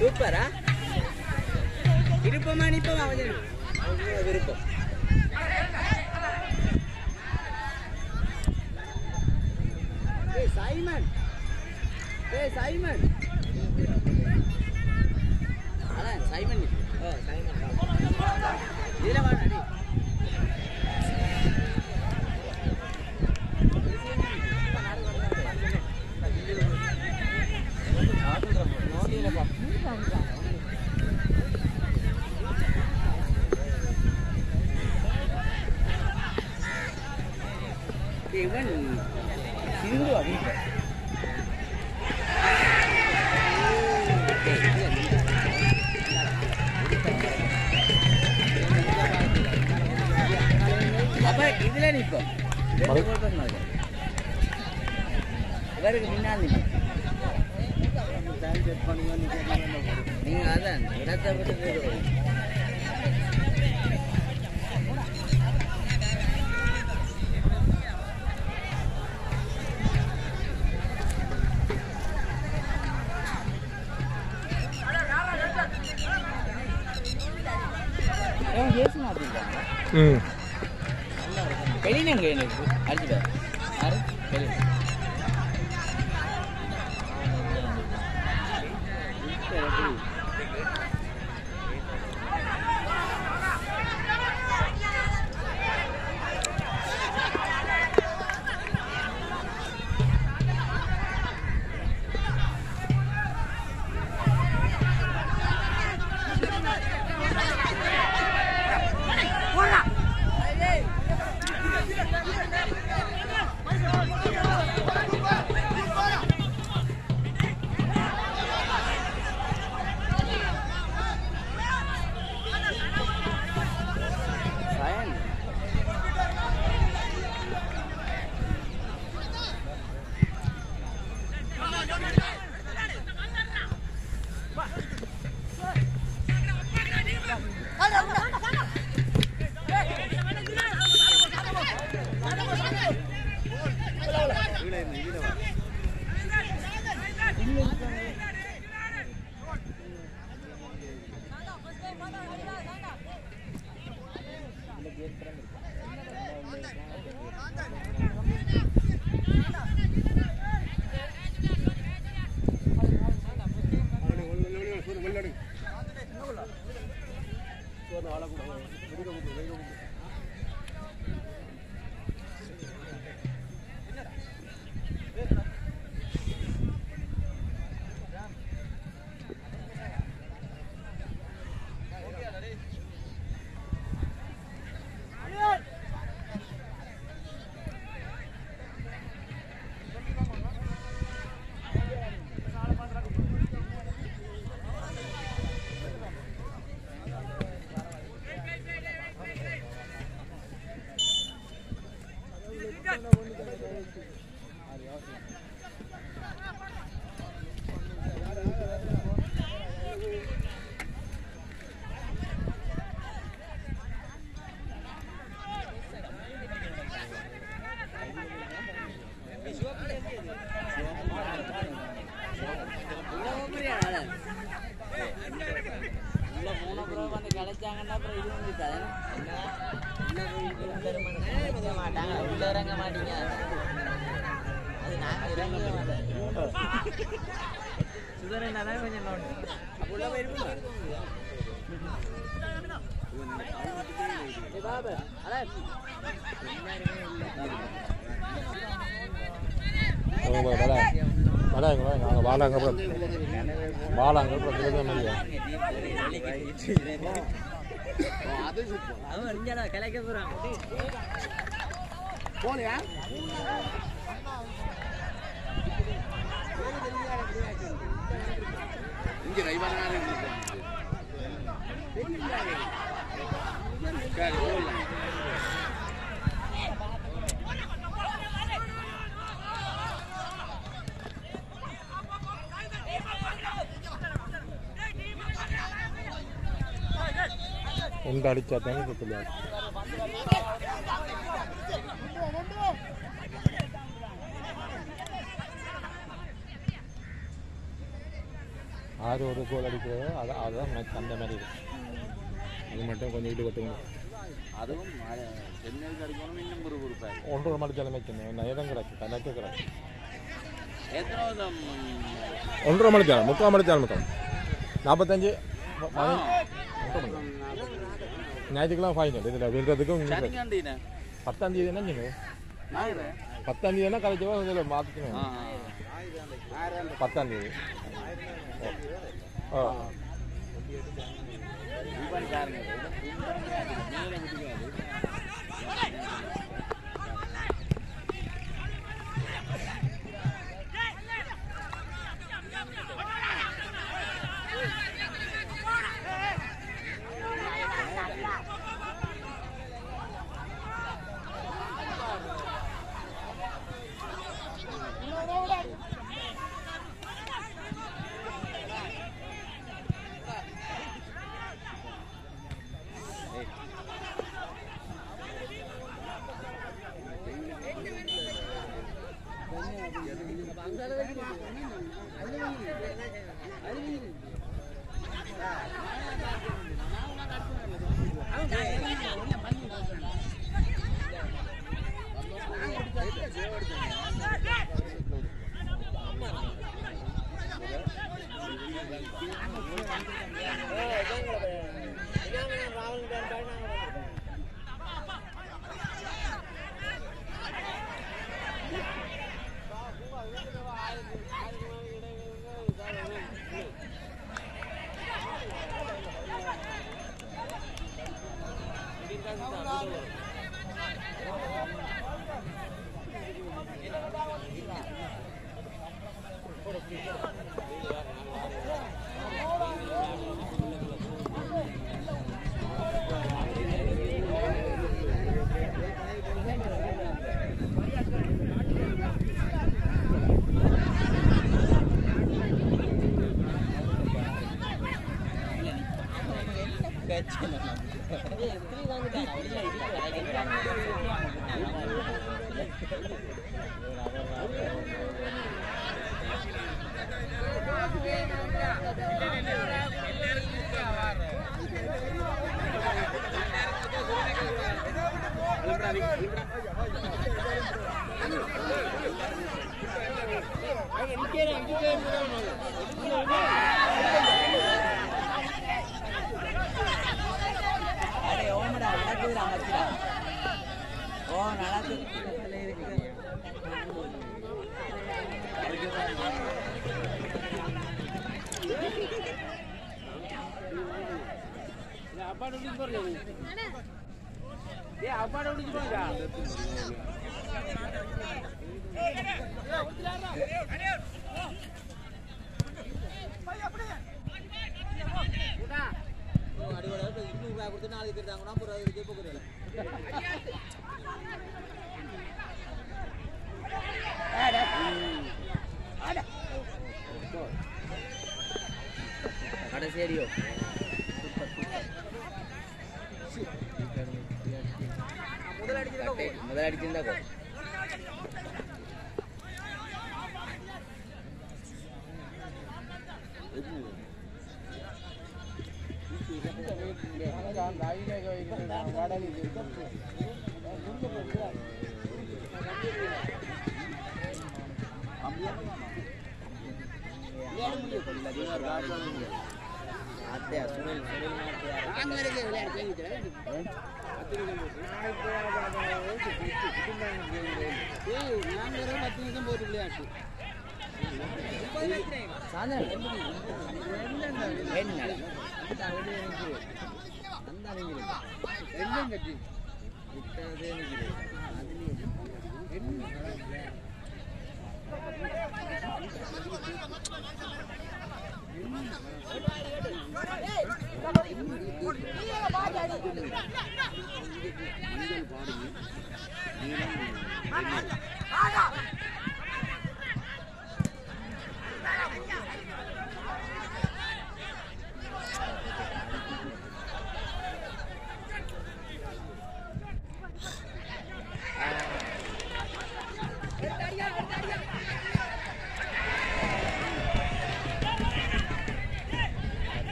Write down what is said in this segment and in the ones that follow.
சூப்பரா விருப்பமா நிப்பமா கொஞ்சம் அவங்க விருப்பம் ஏய் சைமன் ஏய் சைமன் அதான் சைமன் நிக்கு. ஓ சைமன் இதுல வாடா நீ இவன் சிந்துவா வீட்டில் அப்ப இதுல நிப்போம் ரெண்டு கோல் பண்ண இவருக்கு பின்னால் நிப்போம் நீங்க அதான் இடத்தை விட்டு போயிடுவோம் ஏன் ஏசு மாத்திருக்காங்க ம் வெளியினங்க எனக்கு அடிச்சுட யாரு வெளியில Sayang. உள்ள போன பிறகு வந்து கிடைச்சாங்கன்னா அப்புறம் இது வந்துட்டாது இறங்க மாட்டாங்க உள்ள இறங்க மாட்டீங்க அது நாங்க இறங்க மாட்டோம் சுதரன் தான் கொஞ்சம் நோண்டு அப்போ உள்ள போயிருப்போம் பாபு அதான் அவங்க வர வராங்க வராங்க நாங்கள் வாழாங்க அப்புறம் வாழாங்க அப்புறம் திரும்ப முடியும் அவன் அறிஞ்சாடா கலைக்க போறான் போலையா இங்க ரைவான உண்டு அடிச்சா தானே கொடுத்துருவாங்க ஆறு ஒரு கோல் அடிக்கிறது அது அதுதான் மேட்ச் அந்த மாதிரி இருக்கு அது மட்டும் கொஞ்சம் ஈடுபட்டுங்க அதுவும் சென்னைக்கு அடிக்கணும் இன்னும் ஒரு உறுப்பாரு ஒன்றரை மணிச்சாலும் மேய்க்கணும் நேரம் கிடக்கு கணக்கு கிடக்கு எத்தனை விதம் ஒன்றரை மணிச்சாலம் முக்கால் மணிச்சாலம் மொத்தம் நாற்பத்தஞ்சு ஞாயிற்றுக்கெல்லாம் ஃபைனல் இதில் விடுறதுக்கும் சனிக்காண்டின பத்தாம் தேதி என்ன நீங்கள் ஞாயிறு பத்தாம் தேதி என்ன கலைச்சவோ இதில் மாற்றிக்கணும் ஆ பத்தாம் தேதி ஆ இவன் பாருங்க மேலே முடியாது அடே ஓமடா நடக்குதுடா மச்சிடா ஓ நடக்கு இருக்கு அடிவோட இன்னும் ரூபாய் கொடுத்து நாளைக்கு தருதாங்கன்னா அப்புறம் அது ஜெயிப்ப குறையல அட சரியோ முதல் அடிச்சிருந்தா முதல் அடிச்சிருந்தா கோ அத்தையா சுனில் சுனில்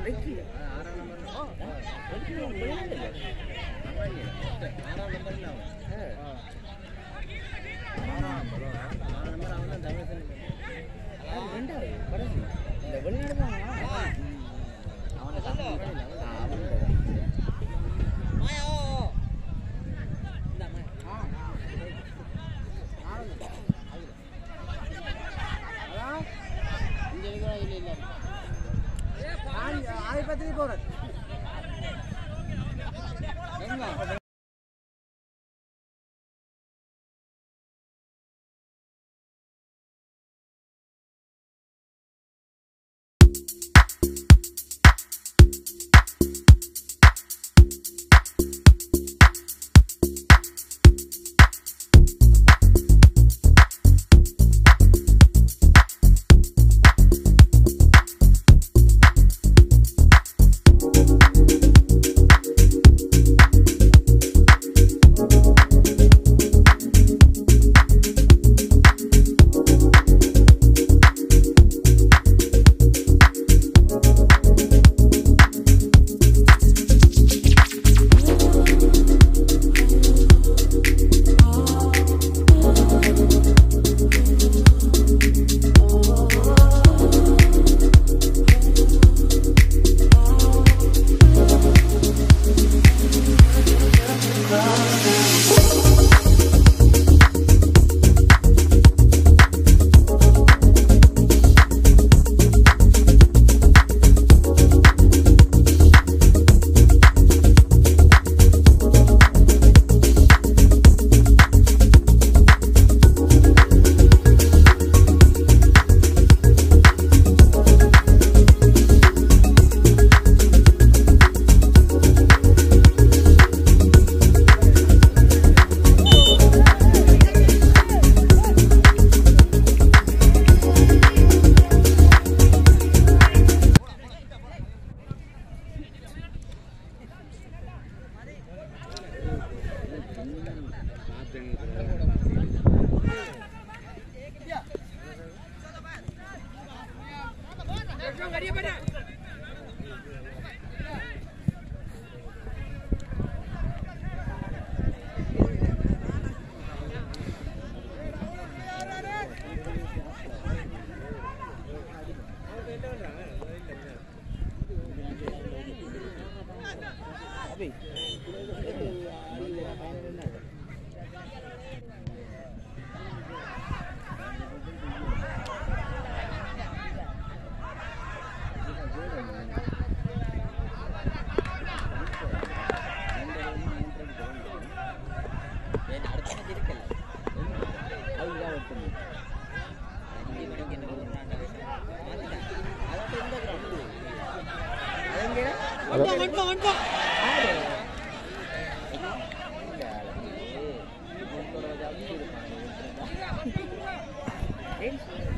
ஏன் அடுத்த match இருக்குல்ல? அஞ்சு மணிக்கு என்ன கொடுக்குறான்டா விஷயம். மாத்திட்டான். அதான் இந்த ground. அது எங்கடா? ஆறு. இங்க ஆளு. முப்பது ரூபா ஜாஸ்தி இருப்பான். ஏன்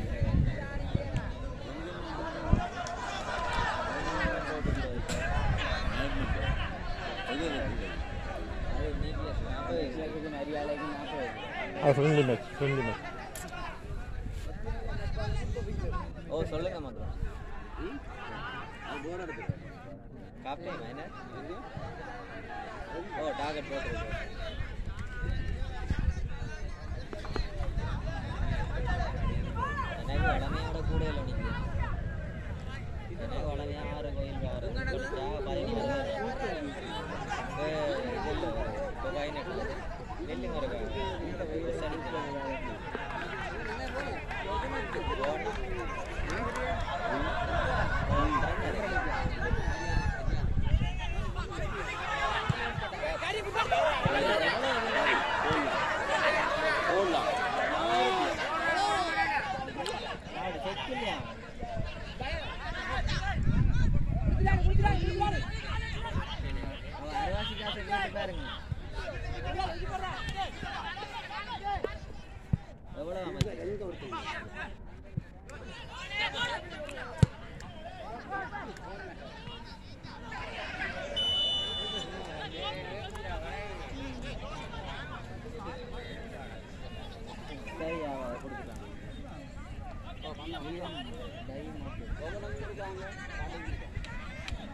அது neatness. நாற்பது வயசுல இருக்குது, நிறைய ஆளுக்கு நாற்பது வயசு. அது ஃப்ரெண்ட்லி மேட்ச் ஃப்ரெண்ட்லி மேட்ச் ஓ சொல்லுங்க மக்கள் காப்டேன் என்ன ஓ டார்கெட் போட்டுருக்கு எனக்கு வளமையோட கூட இல்லை நீங்க எனக்கு வளமையா ஆறு கோயில் ஆறு குடிச்சா பதினேழு இது இப்போ பதினெட்டு நெல்லுங்க இருக்கா எவ்வளோ அமைச்சர் சரி அவ கொடுக்கலாம் டை மாட்டு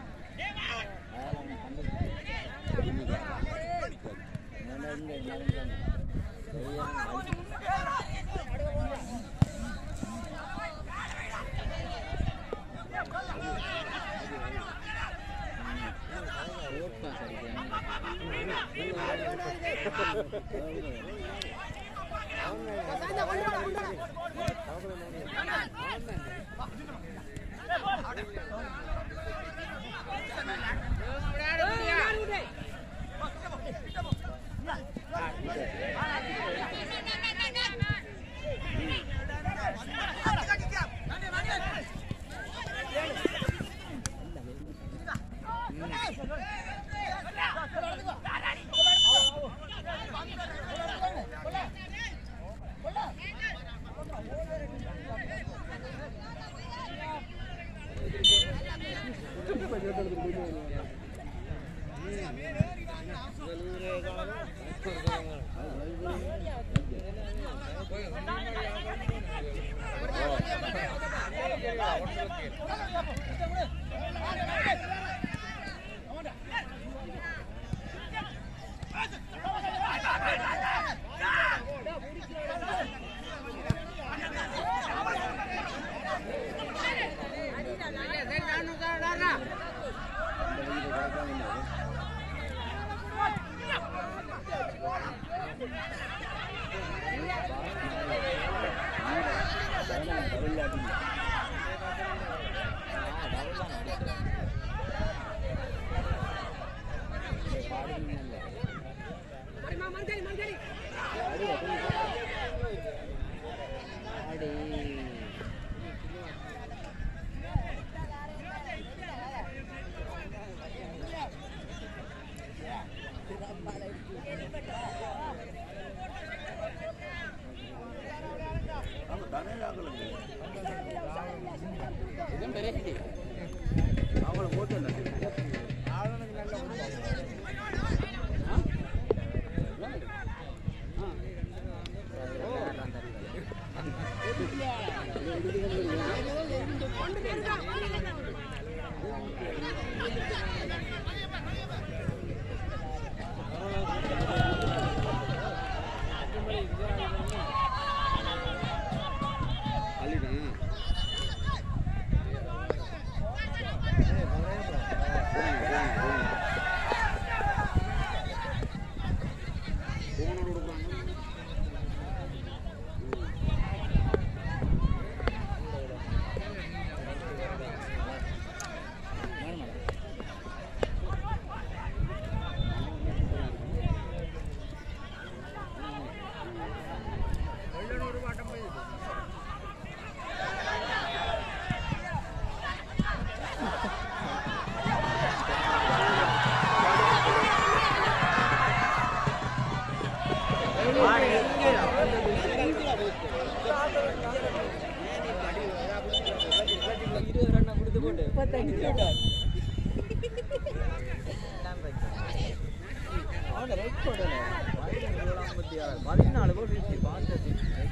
பதினாலு கோல் வீச்சு பார்த்தது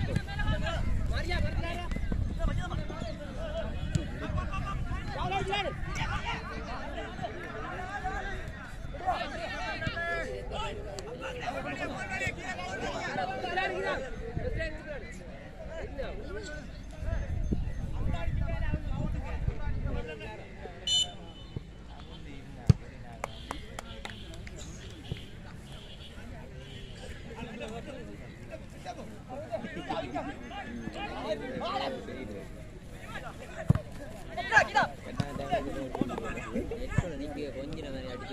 கொஞ்ச நேரம் அடிச்சு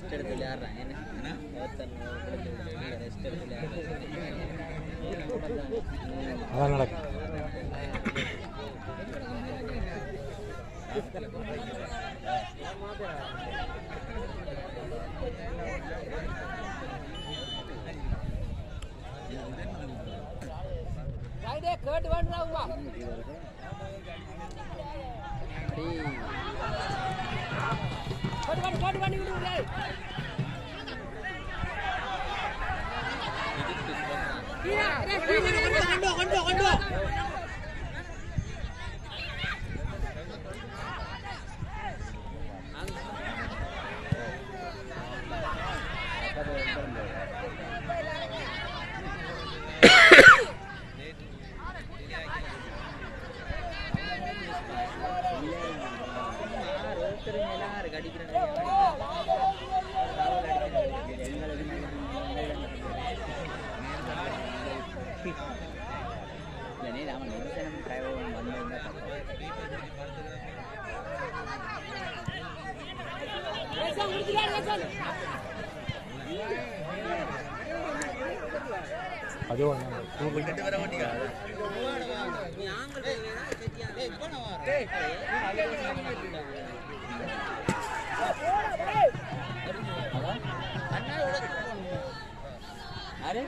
ரெஸ்ட் எடுத்து விளையாடுறாங்க என்ன ஒருத்தன் ரெஸ்ட் எடுத்து விளையாடுறாங்க அதான் நடக்கும் அது ஒன்று அரே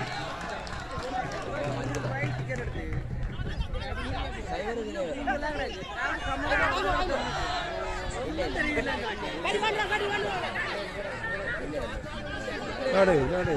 நாடு நாடு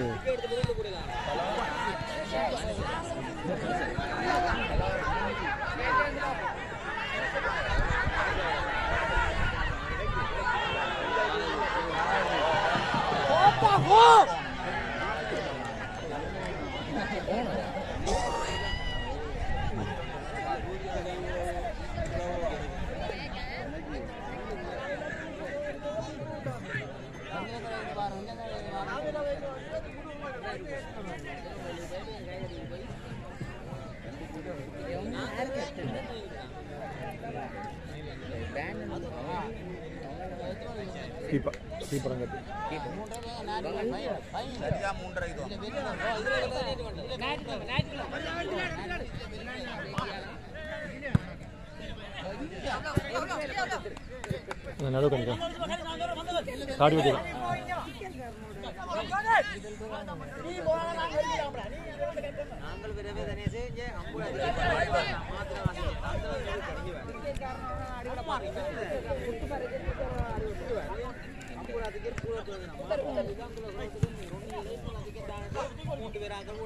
கீப்பா கீப்பரங்கத்து நடுவு கணிக்கா காடி வச்சு நாங்கள் விரைவே தானே செஞ்சு அம்பு மூன்று பேராக கூட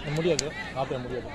முடியாது சாப்பிட முடியாது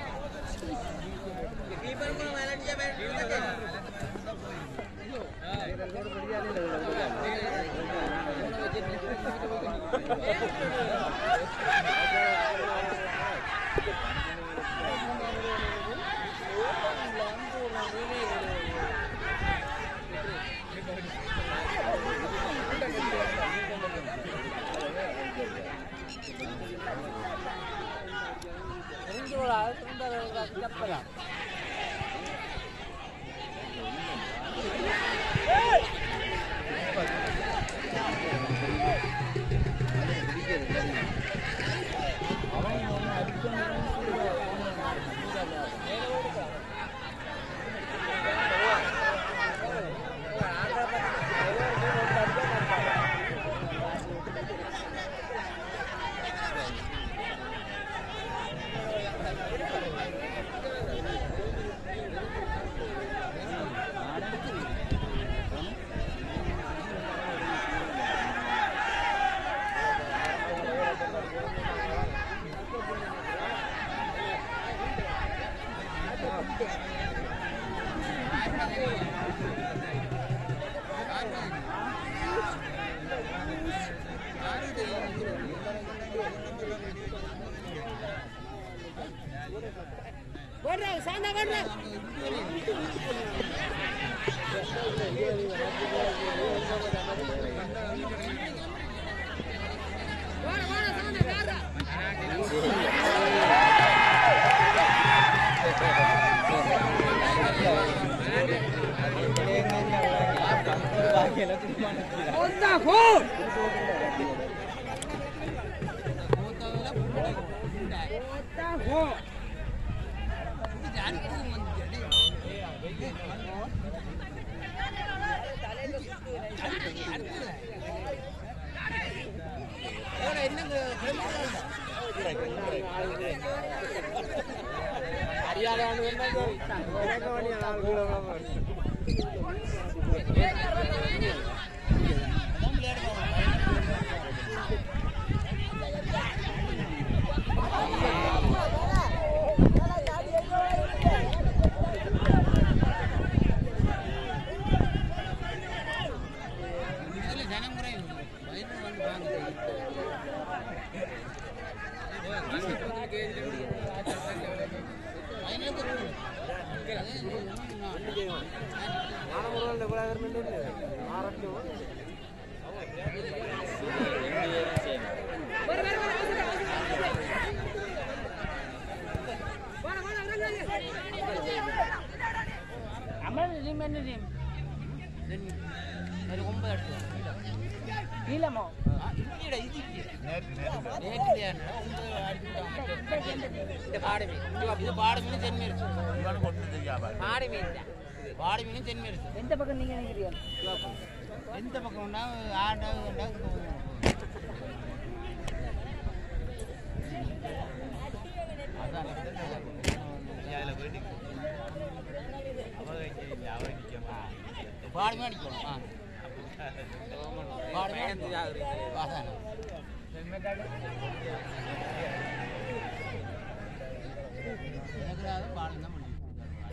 எந்த பக்கம் நீங்க நினைக்கிறீங்க எந்த பக்கம்னா ஆண்டா பாடுமே அடிக்கணும் ஆ. பாடுமே அடிக்கணும். அதானே. எனக்கு அது பாடம் தான் பண்ணி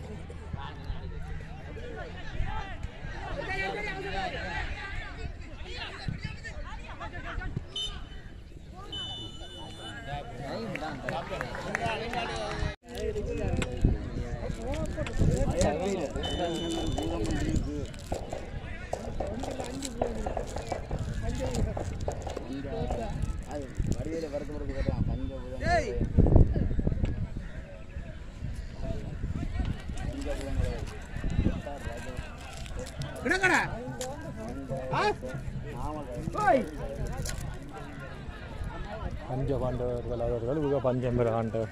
அது வடிவேல வரது முறைக்கு வரலாம் பஞ்சபுரம் பஞ்ச பாண்டவர்கள் அவர்கள் மிக பஞ்சம் பெற ஆண்டவர்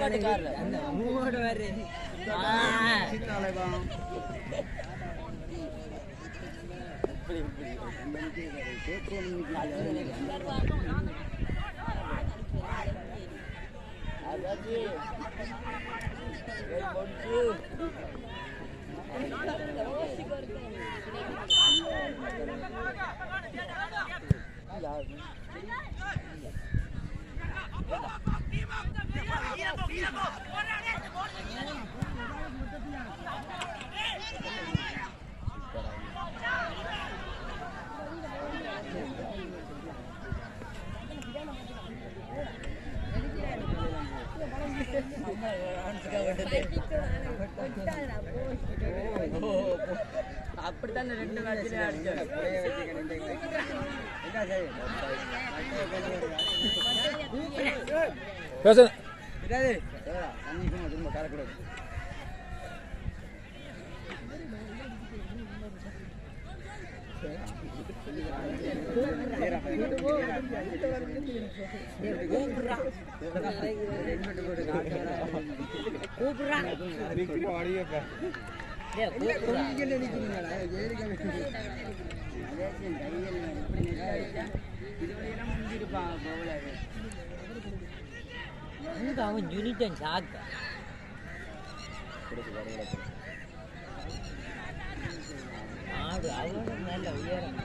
மூவாட்டுக்காரர் அந்த மூவாடு வேறு அப்படித்தான் இந்த ரெண்டு மேட்ச்லயே பேச அவன் ஜுனிட்டன் சாக்க ஆடு அவனோட நல்ல உயரம்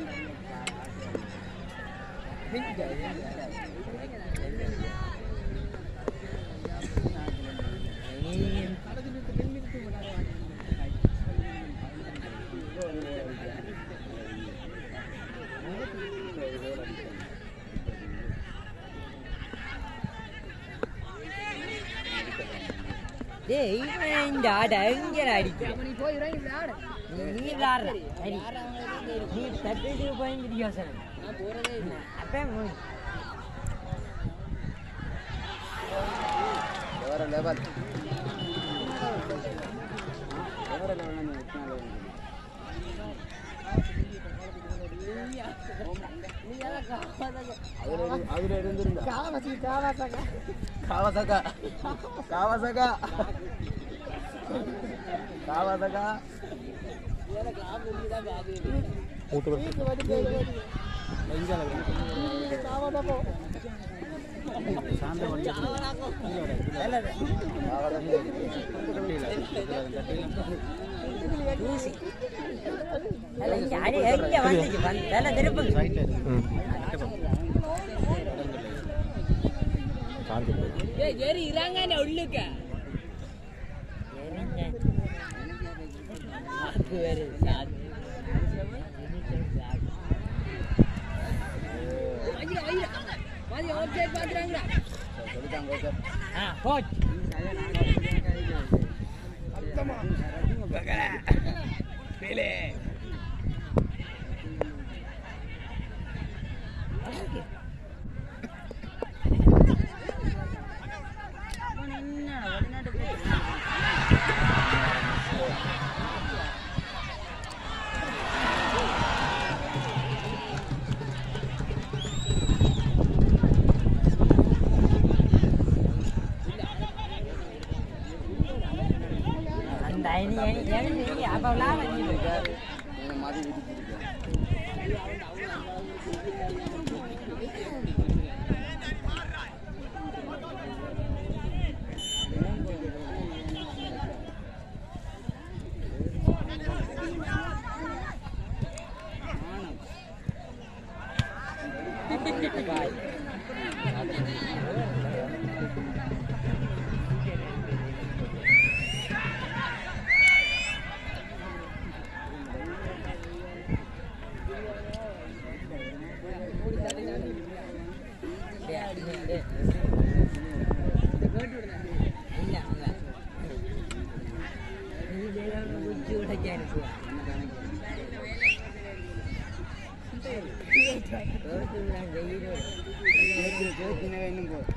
டேய் இவன் இந்த ஆடை எங்க அடிக்க நீ போய் இறங்கி விளையாடு நீ நீ விளாடுற சரி நீ தட்டு பயந்து யோசனை நான் போறதே இல்லை அப்ப மூ- வேற லெவல் வேற லெவல் அதுல இருந்திருந்தா காவாசி காவாசக்கா காவசகா காவசகா காவசகா எனக்கு ஆப்பு தான் பாபு மூட்டு ஊசி அல்ல, இங்க அடி எங்க வந்துச்சு வந்து தலை திருப்புங்க ம் காஞ்சி போய் ஏய் ஏறி இறாங்க உள்ளுக்க எரிஞ்ச. அது வேறு சாது. ஐயா ஐயா மாதிரி ஓகே பாக்குறாங்க ஆ, போச்சு. அந்த அணி அணி அணி அப்ப விளாட மாதிரி இன்னும் போ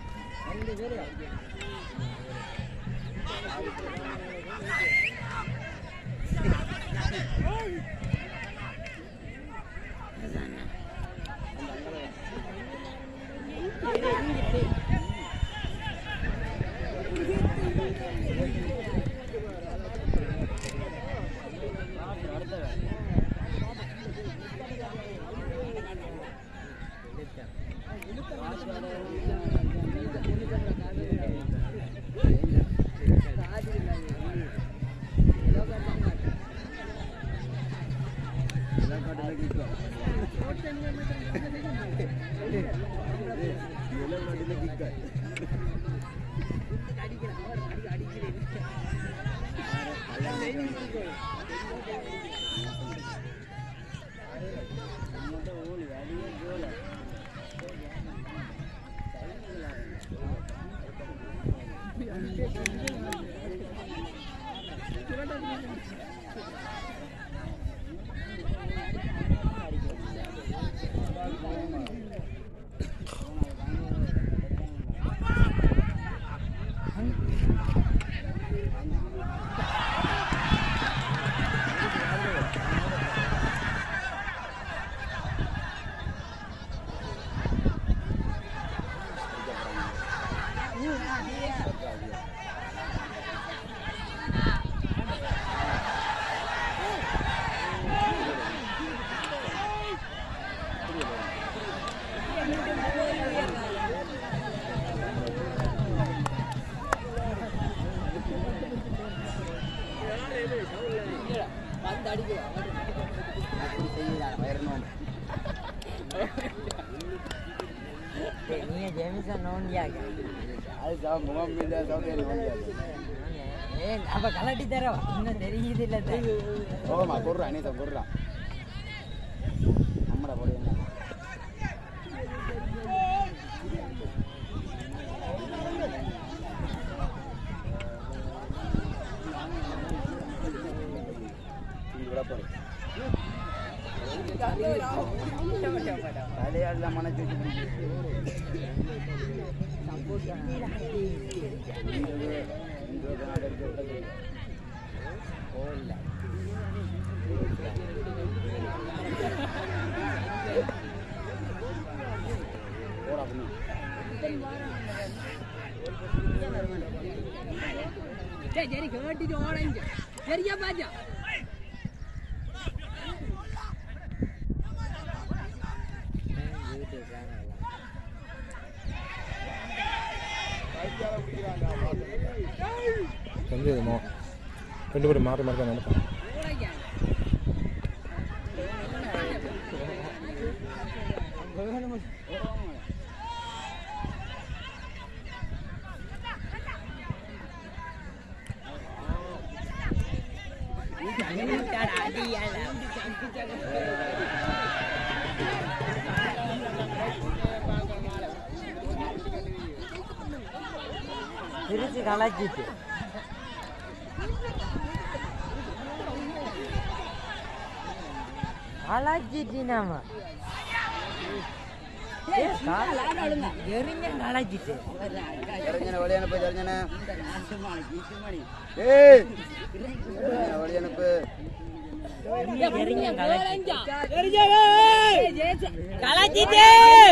வந்து அடிக்குவா நீங்க ஜெமிசன் நோண்டியாங்க அதுதான் முகம் மீது சௌகரியம் ஏன் அப்ப கலட்டி தரவா இன்னும் தெரியுது இல்ல போகமா கொடுறா அனீதா கொடுறா நம்மட பொடி என்ன தலையாடலாம் மனசு போடா பண்ணி சரி சரி கேட்டுட்டு ஓடங்க சரியா பாஜா செஞ்சதுமோ ரெண்டு பேரும் மாறி மாறி தான் நடப்பாங்க ஓடங்க திருச்சி கலாச்சிட்டு கலாச்சிட்டு நாம எரிஞ்ச கலாச்சிட்டு தெரிஞ்சன வழி அனுப்பு தெரிஞ்சன ஏய் தெரிஞ்சன வழி அனுப்பு எரிஞ்ச கலாச்சிட்டு கலாச்சிட்டு கலாச்சிட்டு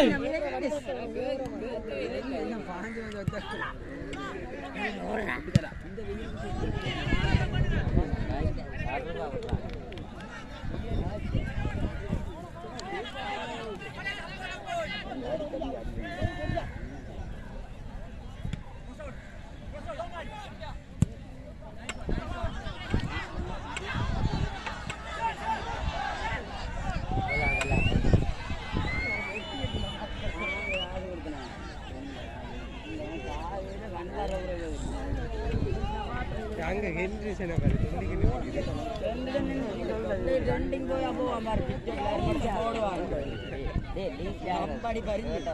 பாடி பறிஞ்சு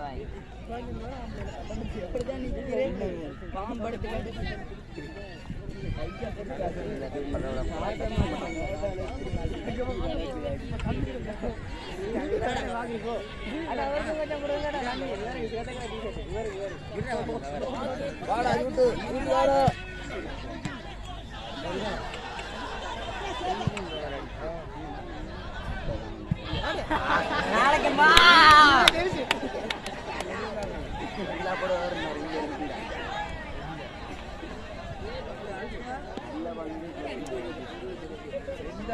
வாடா யூட்டு யூட்டு வாடா நாளைக்கு வா எல்லா கூட வரணும் இங்க இருக்குடா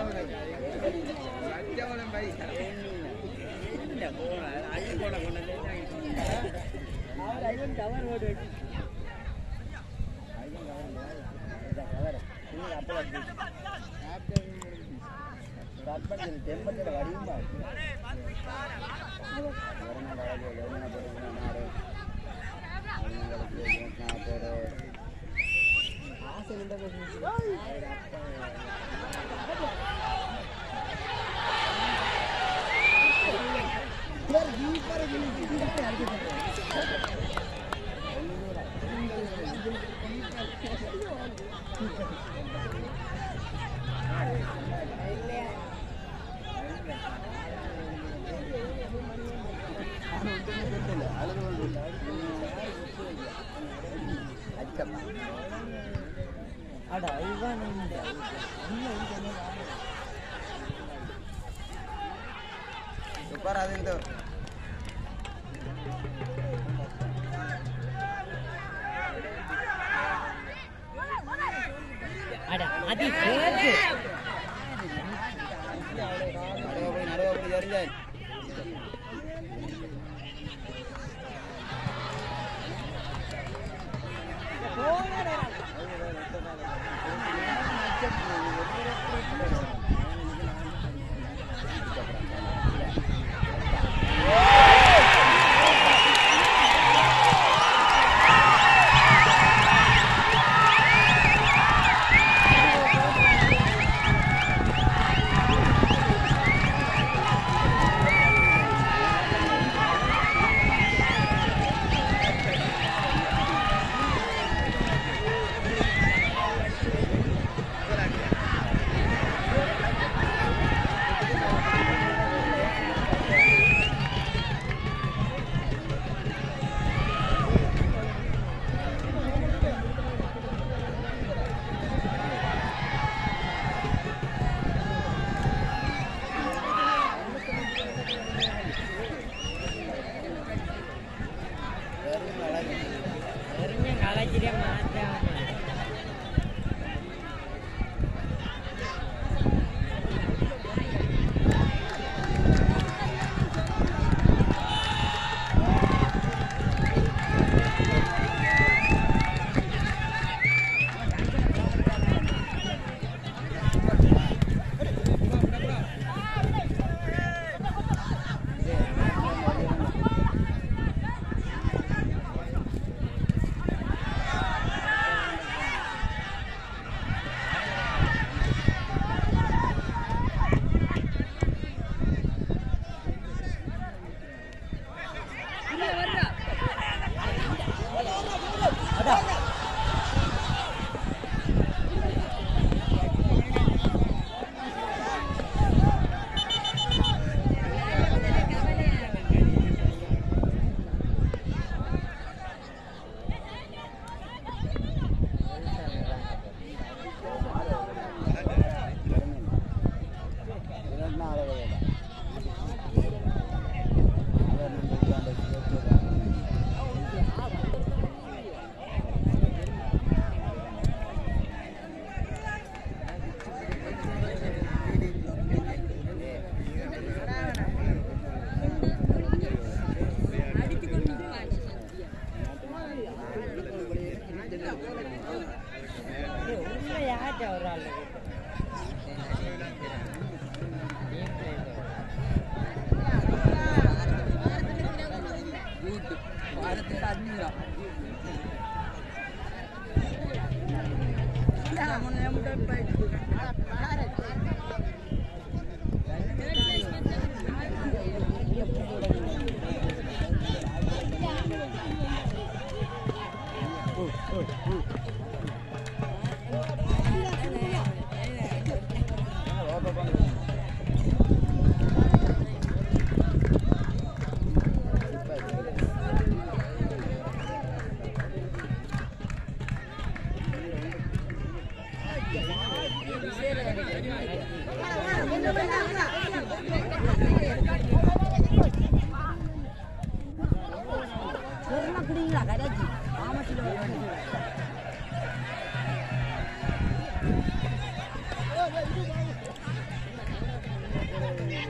அள்ளி போட கொண்டு சூப்பர் அது இந்த நடுவ போய் நடுவ போய் தெரிஞ்சாய்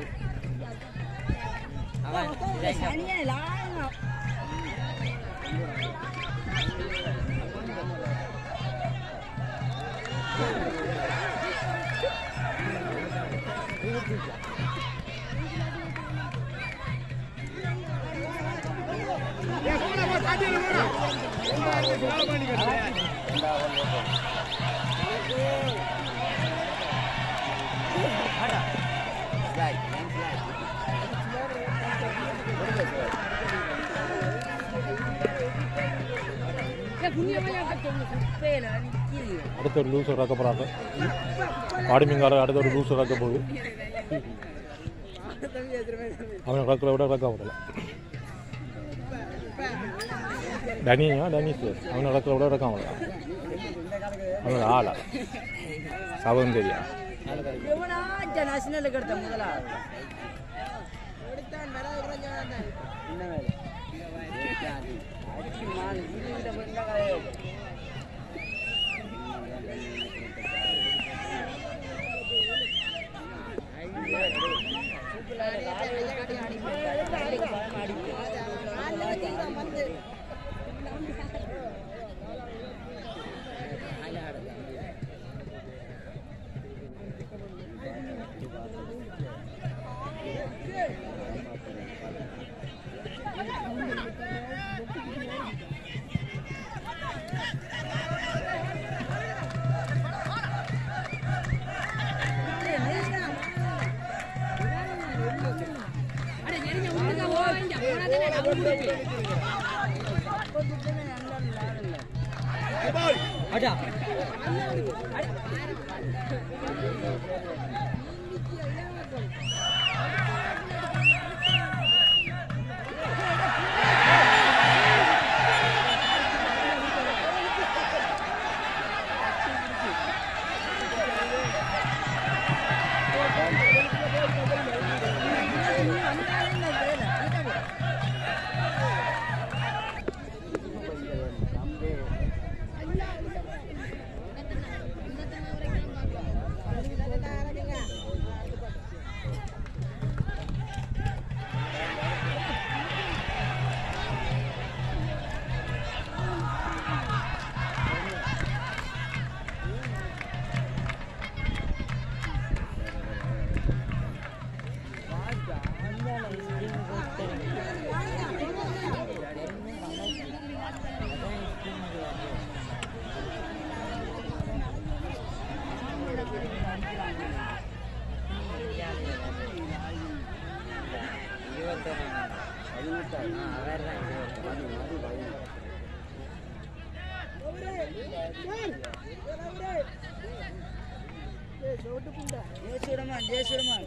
அவன் சனியே லாங்க புண்ணியமையா கட்டணும் குப்பையில நிற்கிது அடுத்த ஒரு லூஸ் இறக்க போகிறாங்க ஆடுமீங்கார அடுத்த ஒரு லூஸ் இறக்க போகுது அவன் இறக்கிற விட இறக்க விடல டனியா டனிஸ் அவன் இறக்கிற விட இறக்க விடல அவனோட ஆளா சவந்தரியா எவனாச்ச நேஷனலுக்கு எடுத்த முதலா என்ன வேலை அடிச்சு மாலு வீட்டுக்கிட்ட போயிருந்தா கதையே ஜெயசுரமான் ஜெயசுரமான்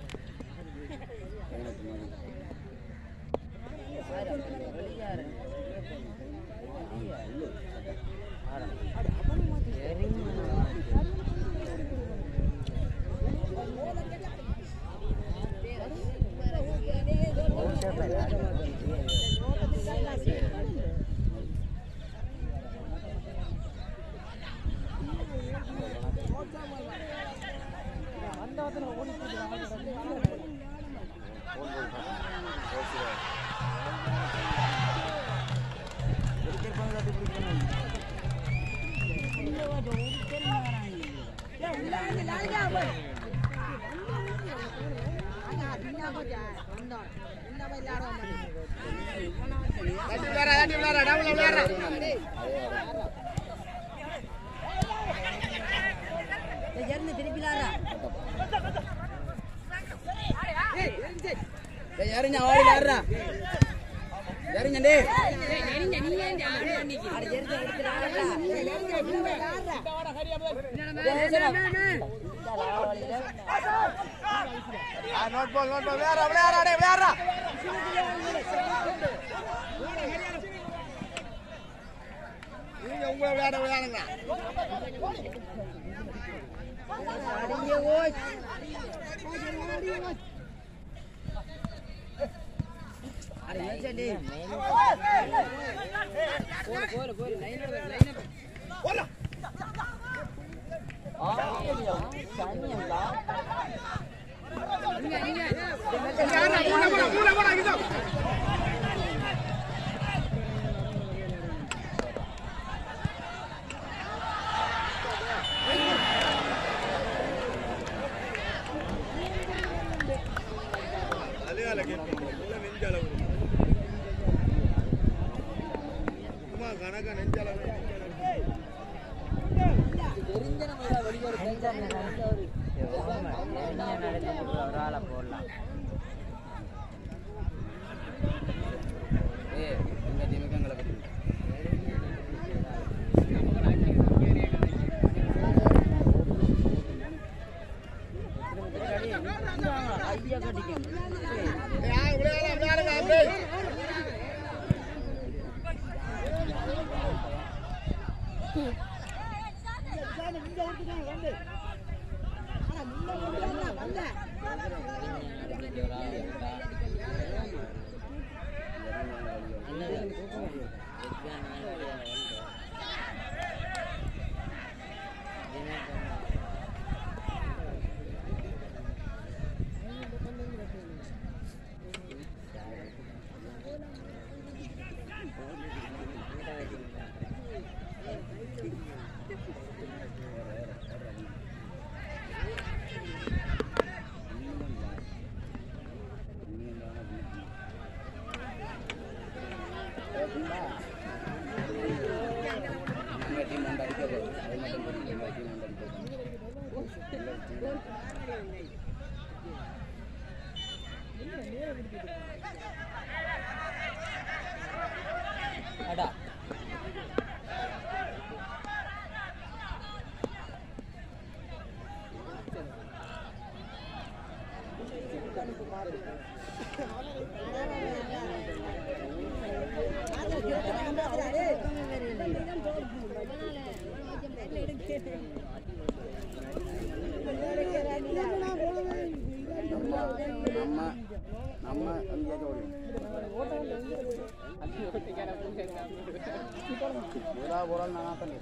இருந்து திருப்பிலாரா யாருங்க ஓடி யாரா யாருங்க டே நோட் பால் நோட் பால் விளையாடுறா விளையாடுறா டேய் விளையாடுறா நீங்க உங்களை விளையாட விளையாடுங்க ஒரு ஆளை போடலாம் ஏய் இந்த டீமுக்கு எங்களை பத்தி ஐயா கட்டிக்கணும் எங்கள் டீம் வந்து அடிக்கிறது அது மட்டும் தெரியும் எங்கள் டீம் வந்து அடிக்கிறது அடா நம்ம நம்ம அங்கேயாச்சும் ஓடிடும் பூரா பூரா நான் தான்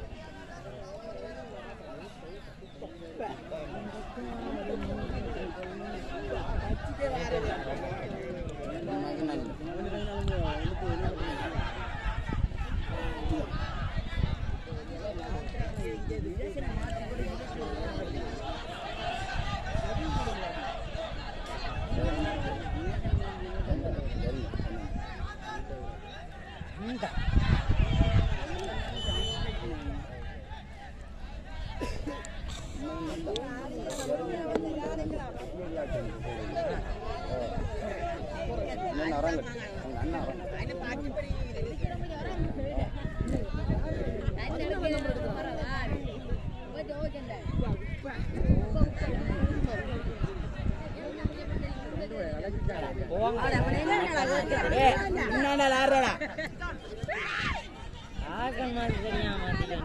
இன்னும் அரங்க அவங்க அண்ணன் அரங்க ஆக்கள் மாதிரி தெரியாம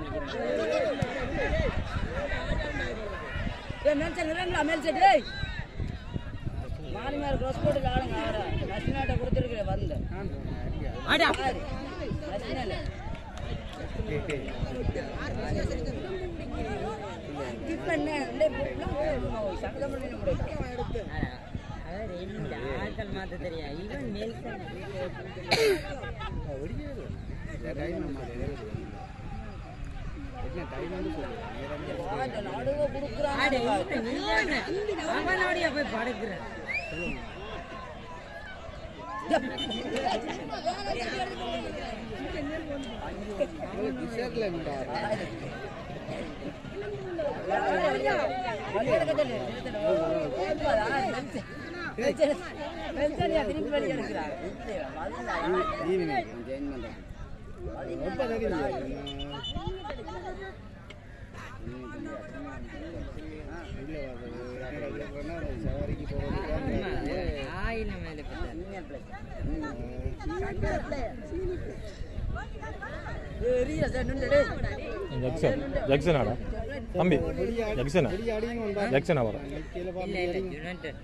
மாறி மேல க்ரோஸ் போட்டு ஆளுங்க நசினாட்ட கொடுத்துருக்குற வந்து ஆடா நசினால பண்ண சங்கதம் பண்ணி முடியும் அவர் இந்த ஆக்கள் மாத்த தெரியும் இவன் நெல்சன் நடுவ கொடுக்குறாங்க ஆடே இவன் நீதானே. அவனோடய போய் படுக்கிற திருப்பி வெளியே எடுக்கிறாங்க ஈவினிங் ஜெயின் பண்ணுறேன் சவாரிக்கு போகிறதுக்கு ஆயிரம் மேல போட்டார். ஜக்சன் ஜக்சனாடா தம்பி ஜக்சனா ஜக்சனா வர இல்ல இல்ல யுனைடெட்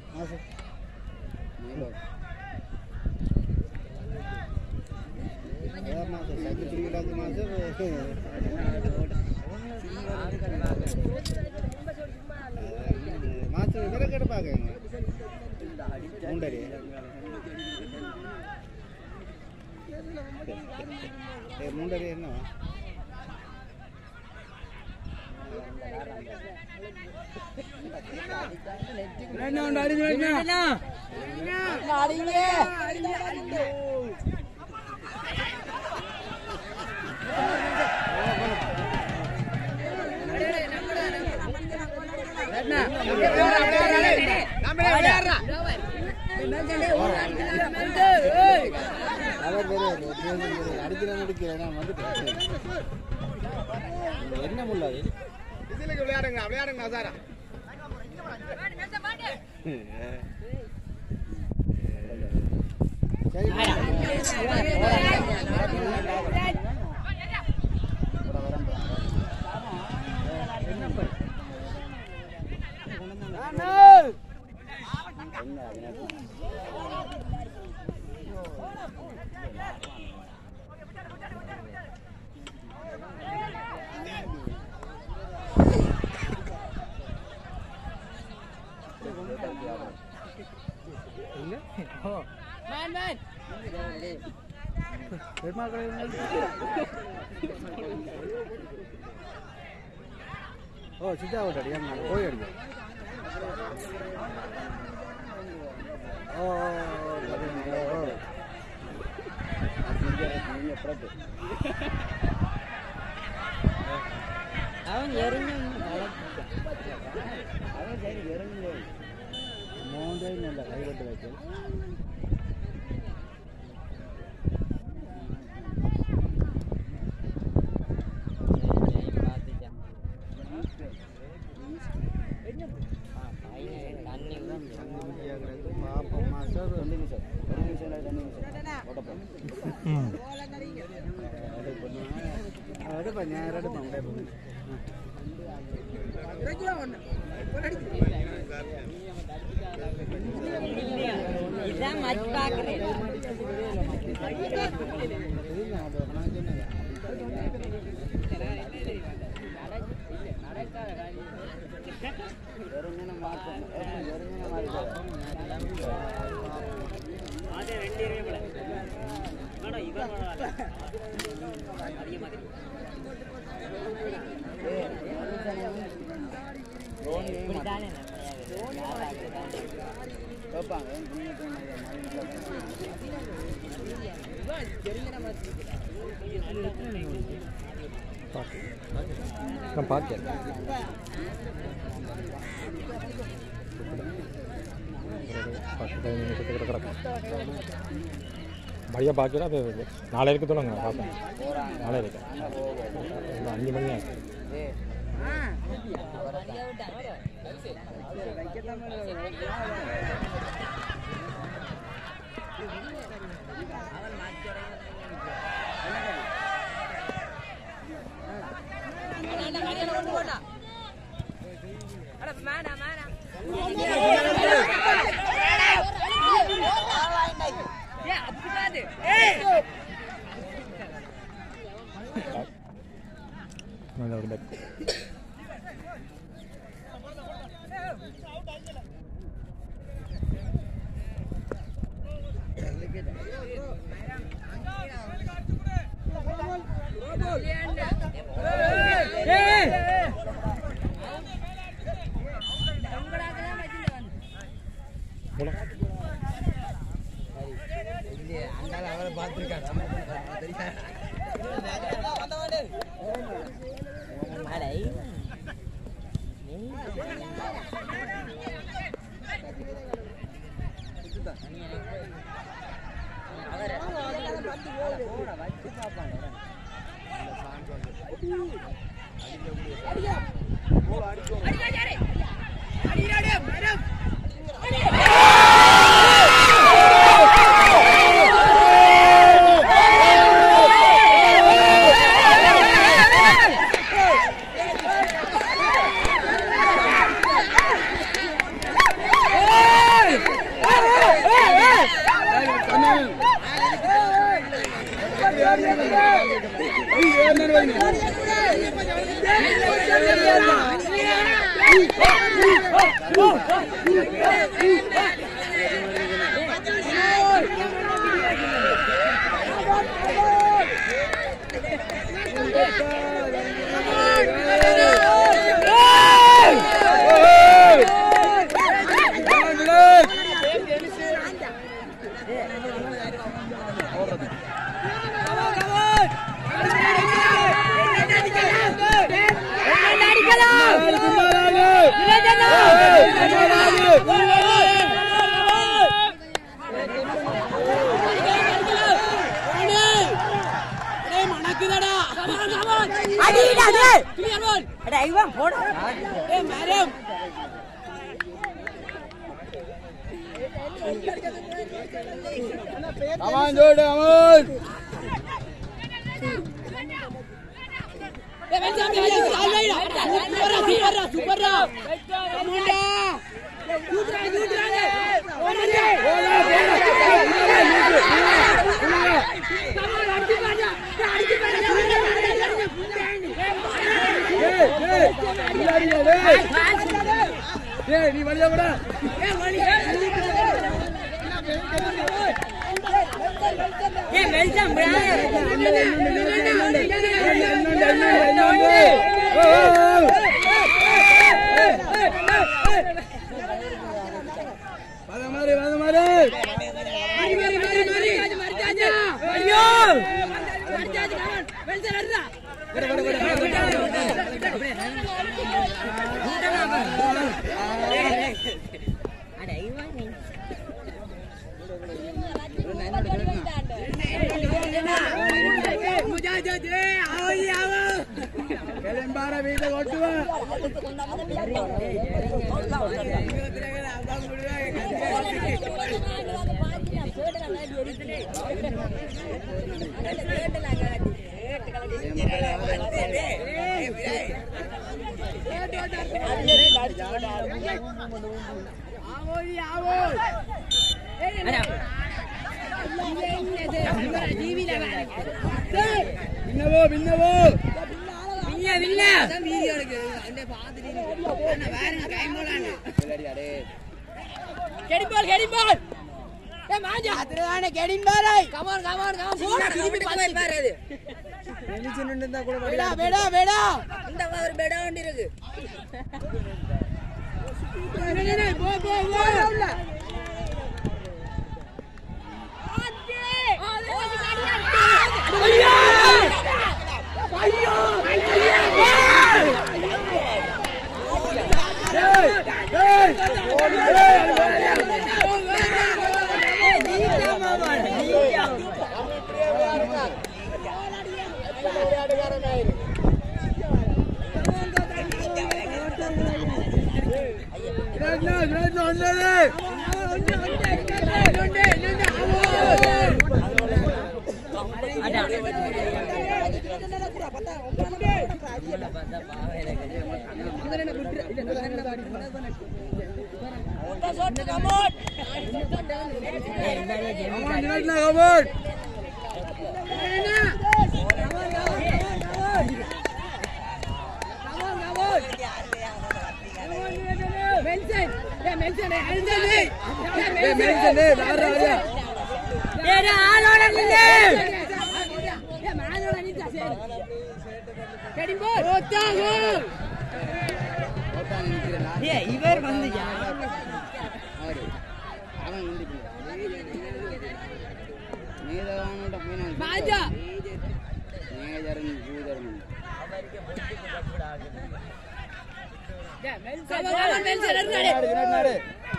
மாசம் இவரை கேட்டு பார்க்கங்க மூண்டரி மூண்டரி என்ன அடிக்கிறேன் அடிக்கிறேன் நான் வந்துட்டேன் என்ன முள்ளாது விளையாடுங்க விளையாடுங்க அசாரா சரி Man, man. ஓ சித்தா ஓட்ட அடியா நான் போய் அடிக்கும் ஓ ஓ அவன் எரிஞ்சு மூன்றே நல்ல கைவிட்டு வைக்கல் பாப்போம் மாஸ்டர் ரெண்டு நிமிஷம் ஒரு நிமிஷம் இல்லை ரெண்டு நிமிஷம் ஓட்டப்போம் ம் எடுப்பேன் நான் எடுப்பேன் உடைய இதான் மச் பாக்குறேன் இப்படித்தானே நான் பார்த்தேன் பத்து பதினஞ்சு நிமிஷத்துக்கு கிடக்கும் பையா பார்க்கல அது நாளை இருக்கு தோணுங்க பார்ப்பேன் நாளை இருக்கு இன்னும் அஞ்சு மணி ஆச்சு நல்ல ஒரு பெட் மழை அடிக்கலாம் இருக்குதாடா கமான் கமான் அடிடா டேய் கிளியர் பால் அட இவன் போடா ஏ மேடம் Aman Jordan, aman. ஏ வெல்கம் வெல்கம் ஆல்ரைடா சூப்பரா சூப்பரா சூப்பரா கமான்டா சூத்ரா சூத்ரா ஓடுடா கமான் அடிச்சு பாடா அடிச்சு டேய் நீ வழியா கூட ஏ வெல்கம் வத மாதிரி வத மாதிரி மாரி மாரி மாரி மாரி மர்ஜாஜா ஐயோ மர்ஜாஜா கமான் வெல்சன் அடிடா அட இவன் முஜாஜா ஆவி ஆவோ ಕೆಳಂಬಾರ ಬೀದ ಕೊಟ್ಟುವ ಭಿನ್ನವೋ ಭಿನ್ನವೋ வில்ல வில்ல அதான் வீடியோ இருக்கு அந்த பாத்துட்டு அண்ணா வேறங்க டைம் போலானே கெடிபால் கெடிபால் ஏ மாஜா அதுதானே கெடிபால் கமான் கமான் கமான் போடா திருப்பி பாத்து பாரு அது வேடா வேடா வேடா இந்த ஒரு பெடா வண்டி இருக்கு போ போ போ மென்ஷன் ஏ மென்ஷன் எழுந்தது ஏ மென்ஷன் ஏடா ஆளோட நில்லு ஏ மேலோட நிச்சா சரி கடிம்போ ஓத்தாகோ ஏ இவர் வந்து அவன் வந்து நீதவானோட போயினா மாஜா மேஜரன் ஜூதரன் ஏ மென்ஷன் மென்ஷன் இருந்தாடே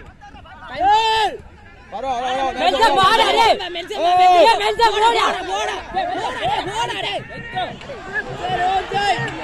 மெல்சா பாரு அடே மென்ஷன் ஏ மெல்சா போடா போடா போடா போடா டே சரி ஓகே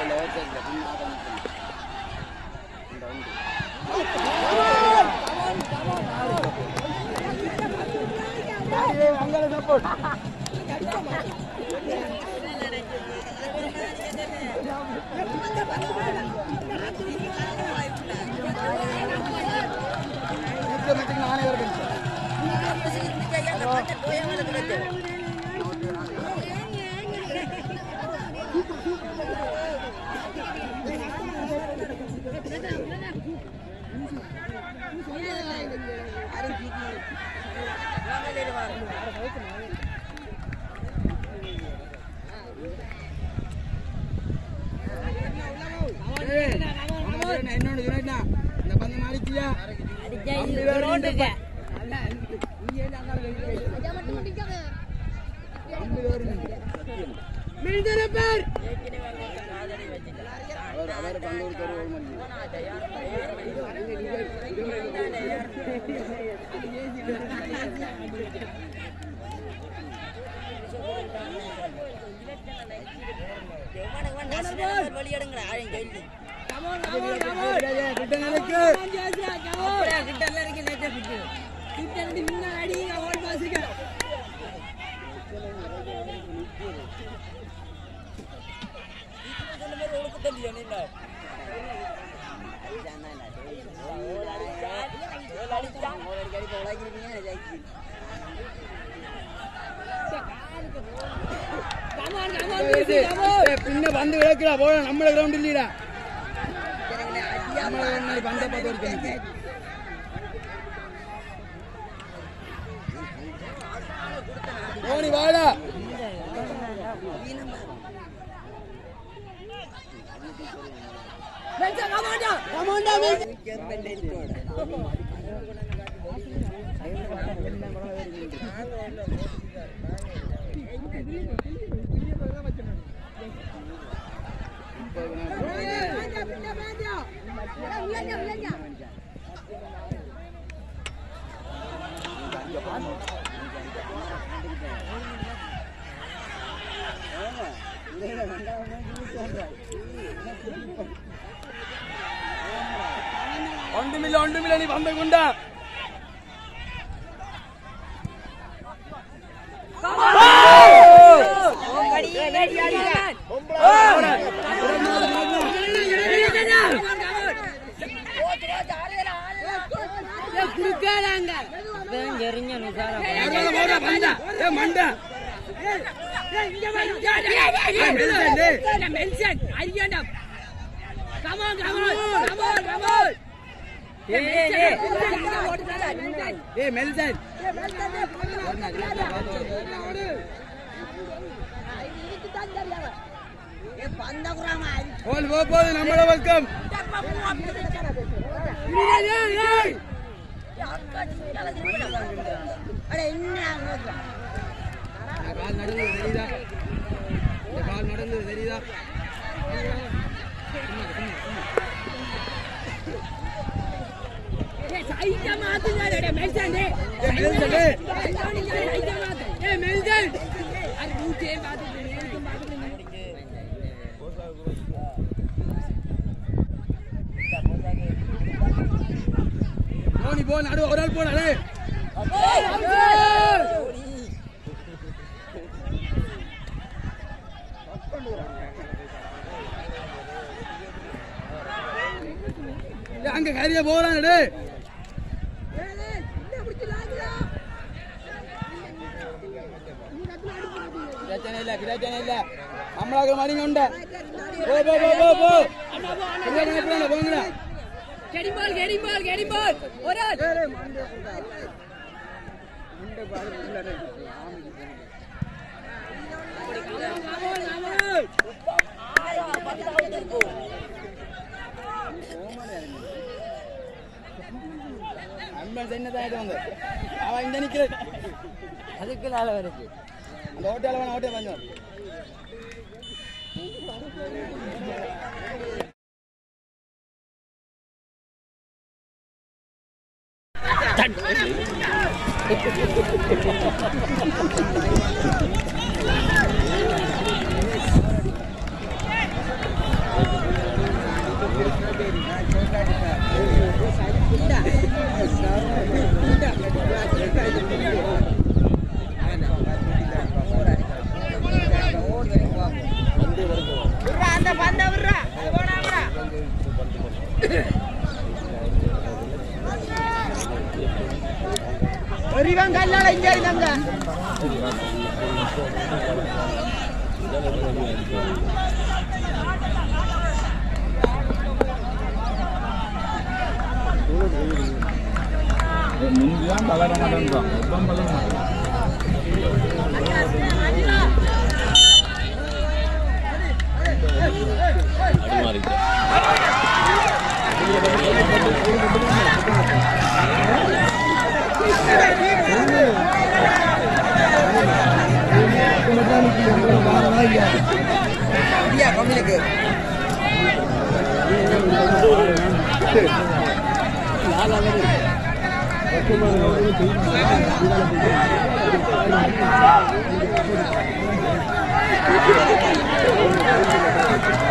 என்னோட யுனைட்னா இந்த பந்து மாறிச்சியா மென்ஷன் பேர் அவர் அவர் பந்து கொடுத்தாரு ஒரு மணி வெளியிடுங்கடா ஆரையும் கேள்வி கிட்ட நடக்கு ஏய், பின்ன பந்து விளக்குடா போட நம்மள கிரவுண்ட் இல்லையா நம்மள ground பந்த பார்த்து வரைக்கும் தோனி வாடா ஒன்றுமில்ல ஒன்றுமில்ல நீ பந்த கொண்டா போடா பந்தா ஏ மண்டா ஏ மெல்சன் போல் போ போது நம்மள வெல்கம் கால் நடந்தது தெரியுதா இந்த கால் நடந்தது தெரியுதா ஏ மெல்சன் தோனி போ நடு ஒரு ஆள் போனாலே அங்க கரிய போறான் டே பிரச்சனை இல்ல பிரச்சனை இல்ல நம்மளாக மடிங்க உண்ட போ போ போ போ போ போங்கடா போங்கடா கெடிபால் கெடிபால் கெடிபால் ஒரு ஆள் அன்பன் சின்னதாயிட்டு வந்து அவன் இந்த நிக்கிற அதுக்கு நாள வருது அந்த ஓட்டால வேணா ஓட்டே பண்ணு அந்த பந்த விடுறா போனா விடுறா ஒருவன் கல்லால இங்க இருந்தாங்க முந்திதான் வளர மாட்டேன்றான் இப்பதான் வளர மாட்டேன் ஆ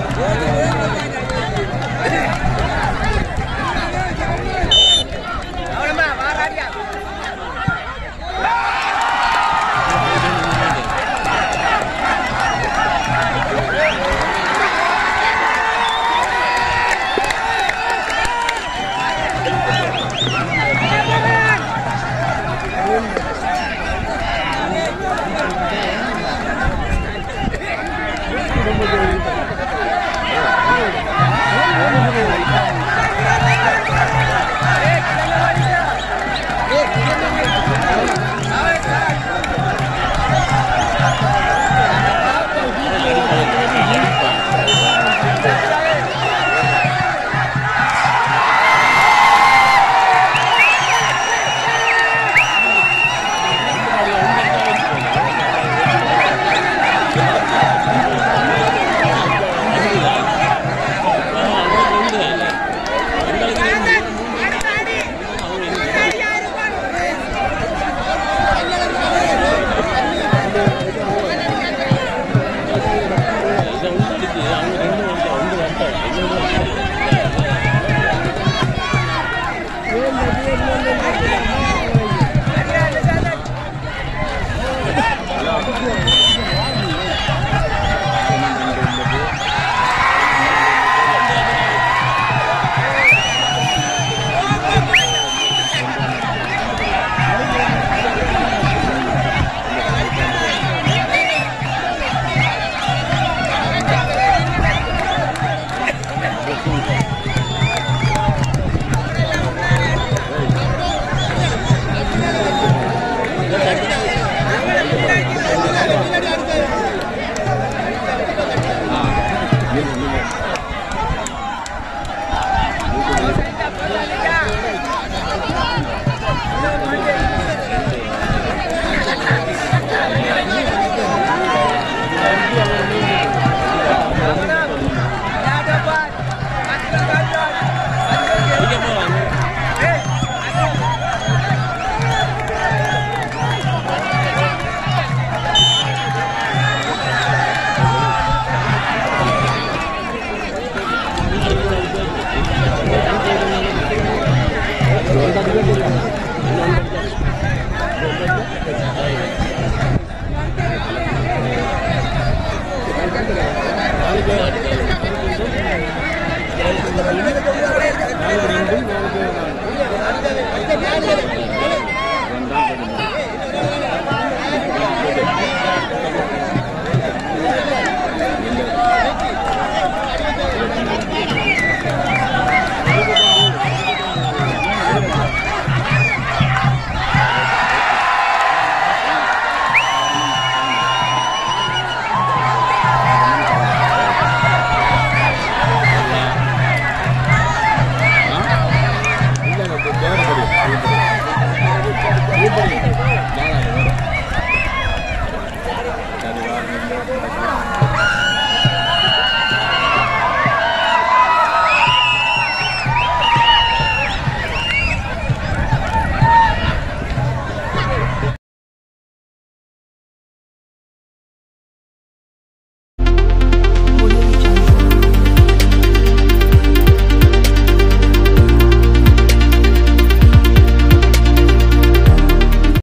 நாளைக்கு